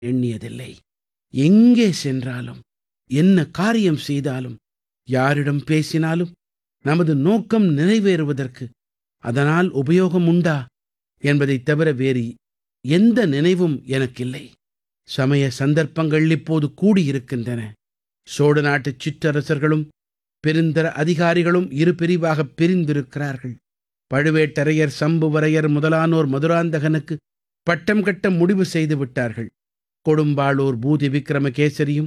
எண்ணியதில்லை எங்கே சென்றாலும் என்ன காரியம் செய்தாலும் யாரிடம் பேசினாலும் நமது நோக்கம் நிறைவேறுவதற்கு அதனால் உபயோகம் உண்டா என்பதைத் தவிர வேறு எந்த நினைவும் எனக்கில்லை சமய சந்தர்ப்பங்கள் இப்போது கூடியிருக்கின்றன சோழ நாட்டுச் சிற்றரசர்களும் பெருந்தர அதிகாரிகளும் இரு பிரிவாகப் பிரிந்திருக்கிறார்கள் பழுவேட்டரையர் சம்புவரையர் முதலானோர் மதுராந்தகனுக்கு பட்டம் கட்ட முடிவு செய்து விட்டார்கள் கொடும்பாளூர் பூதி விக்ரமகேசரியும்